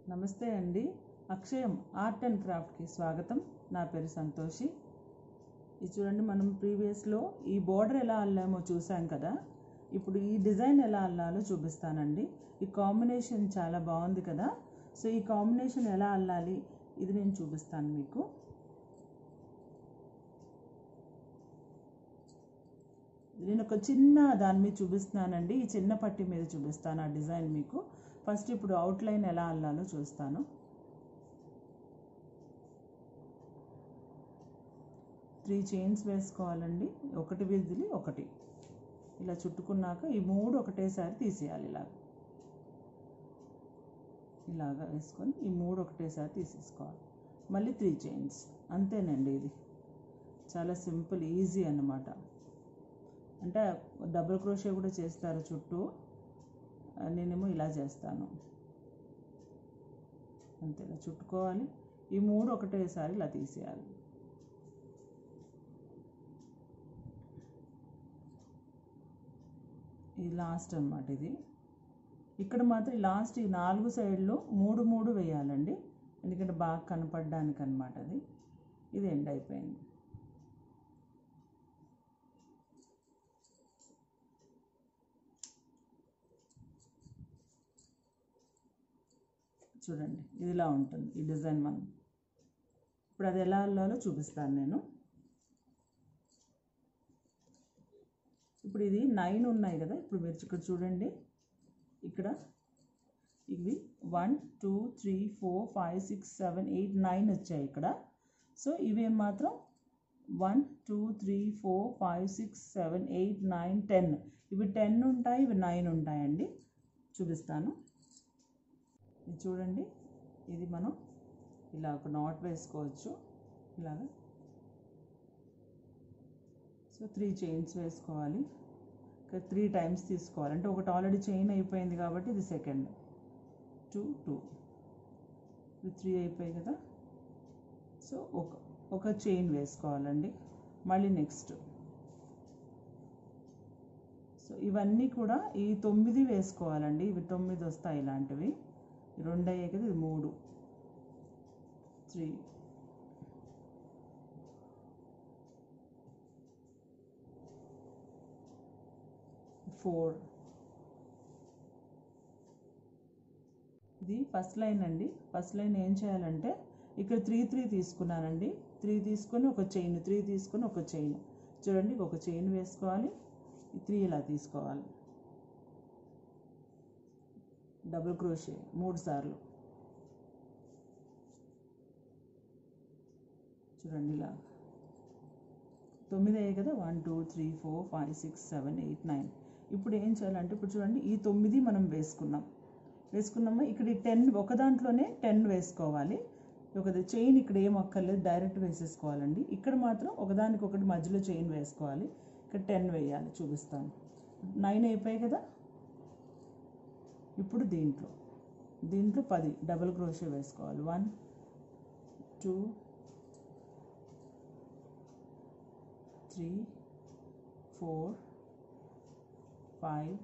నమస్తే అండి అక్షయం art and క్రాఫ్ట్కి స్వాగతం నా పేరు సంతోషి ఇది చూడండి మనం ప్రీవియస్లో ఈ బోర్డర్ ఎలా అల్లామో చూసాం కదా ఇప్పుడు ఈ డిజైన్ ఎలా అల్లాలో చూపిస్తానండి ఈ కాంబినేషన్ చాలా బాగుంది కదా సో ఈ కాంబినేషన్ ఎలా అల్లాలి ఇది నేను చూపిస్తాను మీకు నేను ఒక చిన్న దాని మీద చూపిస్తున్నానండి ఈ చిన్న పట్టి మీద చూపిస్తాను ఆ డిజైన్ మీకు ఫస్ట్ ఇప్పుడు అవుట్లైన్ ఎలా అల్లాలో చూస్తాను త్రీ చైన్స్ వేసుకోవాలండి ఒకటి విదిలి ఒకటి ఇలా చుట్టుకున్నాక ఈ మూడు ఒకటేసారి తీసేయాలి ఇలా ఇలాగా వేసుకొని ఈ మూడు ఒకటేసారి తీసేసుకోవాలి మళ్ళీ త్రీ చైన్స్ అంతేనండి ఇది చాలా సింపుల్ ఈజీ అన్నమాట అంటే డబుల్ క్రోషే కూడా చేస్తారు చుట్టూ నేనేమో ఇలా చేస్తాను అంతేగా చుట్టుకోవాలి ఈ మూడు ఒకటేసారి ఇలా తీసేయాలి ఇది లాస్ట్ అనమాట ఇది ఇక్కడ మాత్రం లాస్ట్ ఈ నాలుగు సైడ్లు మూడు మూడు వేయాలండి ఎందుకంటే బాగా కనపడడానికి అనమాట అది ఇది ఎండ్ అయిపోయింది చూడండి ఇది ఇలా ఉంటుంది ఈ డిజైన్ మనం ఇప్పుడు అది ఎలా అల్లాలో చూపిస్తాను నేను ఇప్పుడు ఇది నైన్ ఉన్నాయి కదా ఇప్పుడు మీరు ఇక్కడ చూడండి ఇక్కడ ఇవి one two three four five six seven eight nine వచ్చాయి ఇక్కడ సో ఇవేం మాత్రం one two three four five six seven eight nine ten ఇవి టెన్ ఉంటాయి ఇవి నైన్ ఉంటాయండి చూపిస్తాను ఇది చూడండి ఇది మనం ఇలా ఒక నాట్ వేసుకోవచ్చు ఇలాగా సో త్రీ చైన్స్ వేసుకోవాలి ఇక్కడ త్రీ టైమ్స్ తీసుకోవాలి అంటే ఒకటి ఆల్రెడీ చైన్ అయిపోయింది కాబట్టి ఇది సెకండ్ టూ టూ ఇది త్రీ అయిపోయాయి కదా సో ఒక ఒక చైన్ వేసుకోవాలండి మళ్ళీ నెక్స్ట్ సో ఇవన్నీ కూడా ఈ తొమ్మిది వేసుకోవాలండి ఇవి తొమ్మిది వస్తాయి ఇలాంటివి రెండు అయ్యాయి కదా ఇది మూడు త్రీ ఫోర్ ఇది ఫస్ట్ లైన్ అండి ఫస్ట్ లైన్ ఏం చేయాలంటే ఇక్కడ త్రీ త్రీ తీసుకున్నానండి త్రీ తీసుకొని ఒక చైన్ త్రీ తీసుకొని ఒక చైన్ చూడండి ఒక చైన్ వేసుకోవాలి త్రీ ఇలా తీసుకోవాలి డబుల్ క్రోషే మూడు సార్లు చూడండి ఇలా తొమ్మిది అయ్యాయి కదా one two three four five six seven eight nine ఇప్పుడు ఏం చేయాలంటే ఇప్పుడు చూడండి ఈ తొమ్మిది మనం వేసుకున్నాం వేసుకున్నామా ఇక్కడ ఈ టెన్ ఒక దాంట్లోనే టెన్ వేసుకోవాలి ఒక చైన్ ఇక్కడ ఏం అక్కర్లేదు డైరెక్ట్ వేసేసుకోవాలండి ఇక్కడ మాత్రం ఒకదానికి ఒకటి మధ్యలో చైన్ వేసుకోవాలి ఇక్కడ టెన్ వేయాలి చూపిస్తాను నైన్ అయిపోయాయి కదా ఇప్పుడు దీంట్లో దీంట్లో పది డబుల్ క్రోషే వేసుకోవాలి one two three four five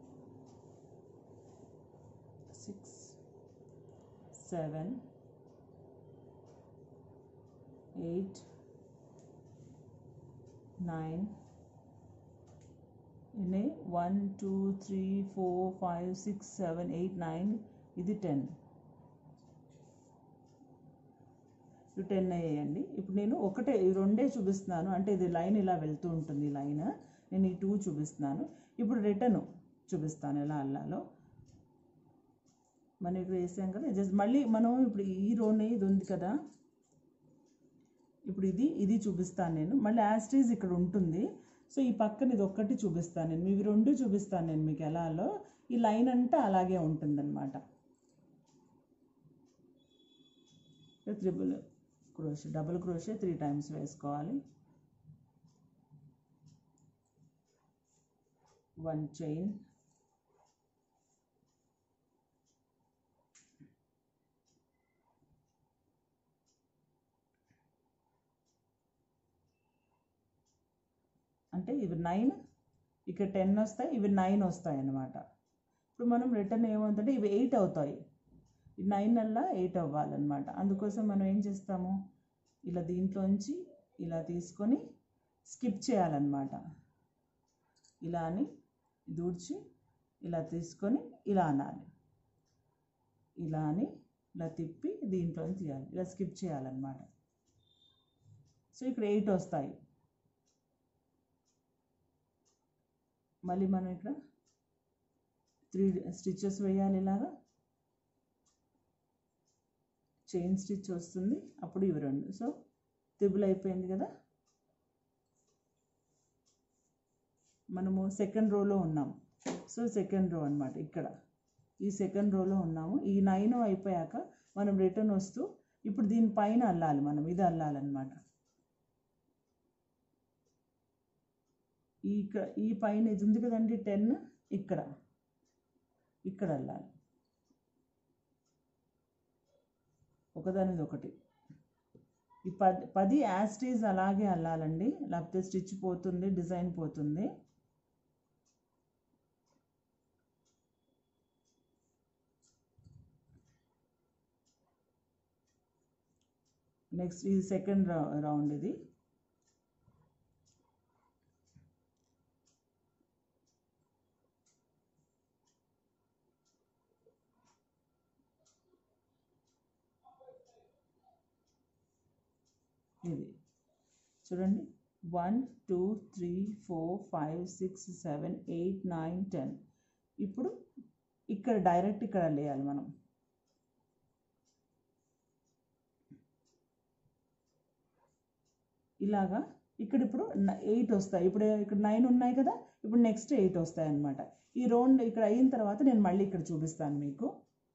six seven eight nine ఇన్ని one two three four five six seven eight nine ఇది టెన్ ఇవి టెన్ అయ్యాయండి ఇప్పుడు నేను ఒకటే ఈ రెండే చూపిస్తున్నాను అంటే ఇది లైన్ ఇలా వెళ్తూ ఉంటుంది ఈ లైన్ నేను ఈ టూ చూపిస్తున్నాను ఇప్పుడు రిటర్న్ చూపిస్తాను ఎలా అల్లాలో మనం ఇక్కడ వేసాం కదా జస్ట్ మళ్ళీ మనం ఇప్పుడు ఈ రోనే ఇది ఉంది కదా ఇప్పుడు ఇది ఇది చూపిస్తాను నేను మళ్ళీ యాస్టీజ్ ఇక్కడ ఉంటుంది సో ఈ పక్కన ఇది ఒక్కటి చూపిస్తాను నేను ఇవి రెండు చూపిస్తాను నేను మీకు ఎలాలో ఈ లైన్ అంతా అలాగే ఉంటుందన్నమాట triple crochet double crochet three times వేసుకోవాలి వన్ చైన్ అంటే ఇవి నైన్ ఇక్కడ టెన్ వస్తాయి ఇవి నైన్ వస్తాయి అన్నమాట ఇప్పుడు మనం రిటర్న్ ఏమవుతుందంటే ఇవి ఎయిట్ అవుతాయి నైన్ అలా ఎయిట్ అవ్వాలన్నమాట అందుకోసం మనం ఏం చేస్తాము ఇలా దీంట్లోంచి ఇలా తీసుకొని స్కిప్ చేయాలన్నమాట ఇలా అని దూడ్చి ఇలా తీసుకొని ఇలా అనాలి ఇలా అని ఇలా తిప్పి దీంట్లో తీయాలి ఇలా స్కిప్ చేయాలన్నమాట సో ఇక్కడ ఎయిట్ వస్తాయి మళ్ళీ మనం ఇక్కడ త్రీ స్టిచెస్ వేయాలి ఇలాగా చైన్ స్టిచ్ వస్తుంది అప్పుడు ఇవి రెండు సో త్రిబుల్ అయిపోయింది కదా మనము సెకండ్ రోలో ఉన్నాం సో సెకండ్ రో అనమాట ఇక్కడ ఈ సెకండ్ రోలో ఉన్నాము ఈ నైన్ అయిపోయాక మనం రిటర్న్ వస్తూ ఇప్పుడు దీనిపైన అల్లాలి మనం ఇది అల్లాలన్నమాట ఈ ఇక్కడ ఈ పైన ఇది ఉంది కదండి టెన్ ఇక్కడ ఇక్కడ అల్లాలి ఒకదానిది ఒకటి ఈ పది పది యాస్టీజ్ అలాగే అల్లాలండి లేకపోతే స్టిచ్ పోతుంది డిజైన్ పోతుంది నెక్స్ట్ ఇది సెకండ్ రౌండ్ ఇది ఇది చూడండి one two three four five six seven eight nine ten ఇప్పుడు ఇక్కడ డైరెక్ట్ ఇక్కడ లేయాలి మనం ఇలాగా ఇక్కడ ఇప్పుడు ఎయిట్ వస్తాయి ఇప్పుడు ఇక్కడ నైన్ ఉన్నాయి కదా ఇప్పుడు నెక్స్ట్ ఎయిట్ వస్తాయి అన్నమాట ఈ రౌండ్ ఇక్కడ అయిన తర్వాత నేను మళ్ళీ ఇక్కడ చూపిస్తాను మీకు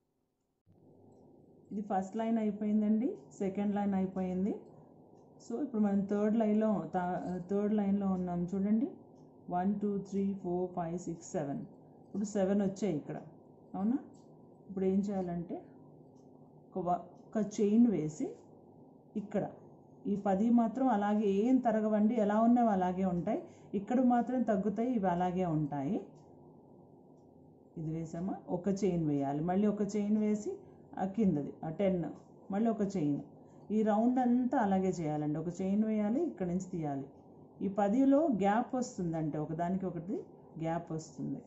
ఇది ఫస్ట్ లైన్ అయిపోయిందండి సెకండ్ లైన్ అయిపోయింది సో ఇప్పుడు మనం థర్డ్ లైన్లో థర్డ్ లైన్లో ఉన్నాం చూడండి one two three four five six seven ఇప్పుడు సెవెన్ వచ్చాయి ఇక్కడ అవునా ఇప్పుడు ఏం చేయాలంటే ఒక ఒక చైన్ వేసి ఇక్కడ ఈ పది మాత్రం అలాగే ఏం తరగవండి ఎలా ఉన్నవి అలాగే ఉంటాయి ఇక్కడ మాత్రం తగ్గుతాయి ఇవి అలాగే ఉంటాయి ఇది వేసామా ఒక చైన్ వేయాలి మళ్ళీ ఒక చైన్ వేసి ఆ కిందది ఆ టెన్ మళ్ళీ ఒక చైన్ ఈ రౌండ్ అంతా అలాగే చేయాలండి ఒక చైన్ వేయాలి ఇక్కడ నుంచి తీయాలి ఈ పదిలో గ్యాప్ వస్తుందంటే ఒకదానికి ఒకటి గ్యాప్ వస్తుంది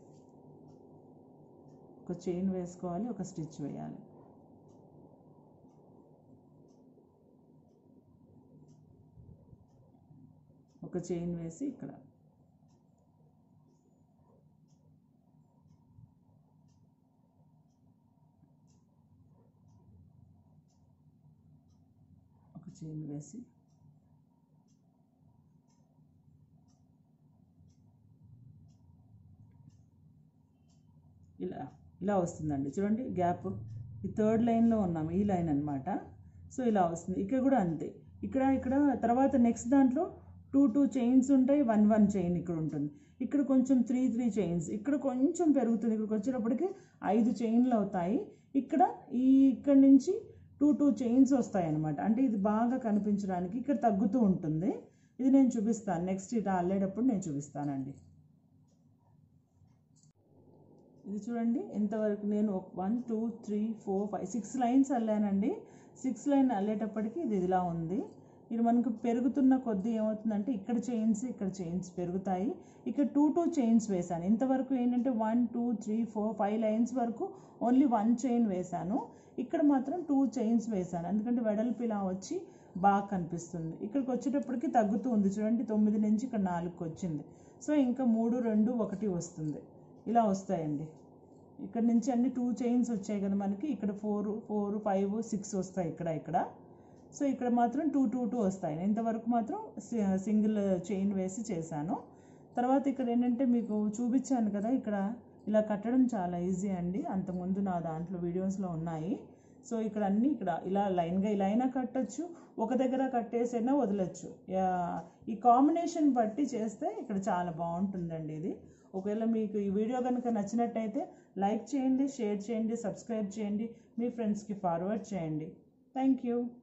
ఒక చైన్ వేసుకోవాలి ఒక స్టిచ్ వేయాలి ఒక చైన్ వేసి ఇక్కడ ఒక చైన్ వేసి ఇలా ఇలా వస్తుందండి చూడండి గ్యాప్ ఈ థర్డ్ లైన్లో ఉన్నాం ఈ లైన్ అనమాట సో ఇలా వస్తుంది ఇక్కడ కూడా అంతే ఇక్కడ ఇక్కడ తర్వాత నెక్స్ట్ దాంట్లో టూ టూ చైన్స్ ఉంటాయి వన్ వన్ చైన్ ఇక్కడ ఉంటుంది ఇక్కడ కొంచెం త్రీ త్రీ చైన్స్ ఇక్కడ కొంచెం పెరుగుతుంది ఇక్కడికి వచ్చేటప్పటికి ఐదు చైన్లు అవుతాయి ఇక్కడ ఈ ఇక్కడ నుంచి టూ టూ చైన్స్ వస్తాయి అనమాట అంటే ఇది బాగా కనిపించడానికి ఇక్కడ తగ్గుతూ ఉంటుంది ఇది నేను చూపిస్తాను నెక్స్ట్ ఇట్లా అల్లేటప్పుడు నేను చూపిస్తానండి ఇది చూడండి ఇంతవరకు నేను one two three four five six lines అల్లానండి సిక్స్ లైన్ అల్లేటప్పటికి ఇది ఇలా ఉంది ఇది మనకు పెరుగుతున్న కొద్దీ ఏమవుతుందంటే ఇక్కడ చైన్స్ ఇక్కడ చైన్స్ పెరుగుతాయి ఇక్కడ టూ టూ చైన్స్ వేశాను ఇంతవరకు ఏంటంటే one two three four five lines వరకు ఓన్లీ వన్ చైన్ వేశాను ఇక్కడ మాత్రం టూ చైన్స్ వేశాను ఎందుకంటే వెడల్పు ఇలా వచ్చి బాగా కనిపిస్తుంది ఇక్కడికి వచ్చేటప్పటికి తగ్గుతూ ఉంది చూడండి తొమ్మిది నుంచి ఇక్కడ నాలుగుకి వచ్చింది సో ఇంకా మూడు రెండు ఒకటి వస్తుంది ఇలా వస్తాయండి ఇక్కడ నుంచి అన్ని టూ చైన్స్ వచ్చాయి కదా మనకి ఇక్కడ ఫోర్ ఫోర్ ఫైవ్ సిక్స్ వస్తాయి ఇక్కడ ఇక్కడ సో ఇక్కడ మాత్రం టూ టూ టూ వస్తాయి ఇంతవరకు మాత్రం సింగిల్ చైన్ వేసి చేశాను తర్వాత ఇక్కడ ఏంటంటే మీకు చూపించాను కదా ఇక్కడ ఇలా కట్టడం చాలా ఈజీ అండి అంతకుముందు నా దాంట్లో వీడియోస్లో ఉన్నాయి సో ఇక్కడ అన్నీ ఇక్కడ ఇలా లైన్గా ఇలా అయినా కట్టచ్చు ఒక దగ్గర కట్టేసైనా వదలచ్చు ఈ కాంబినేషన్ బట్టి చేస్తే ఇక్కడ చాలా బాగుంటుందండి ఇది ఒకవేళ మీకు ఈ వీడియో కనుక నచ్చినట్టయితే లైక్ చేయండి షేర్ చేయండి సబ్స్క్రైబ్ చేయండి మీ ఫ్రెండ్స్కి ఫార్వర్డ్ చేయండి థ్యాంక్ యూ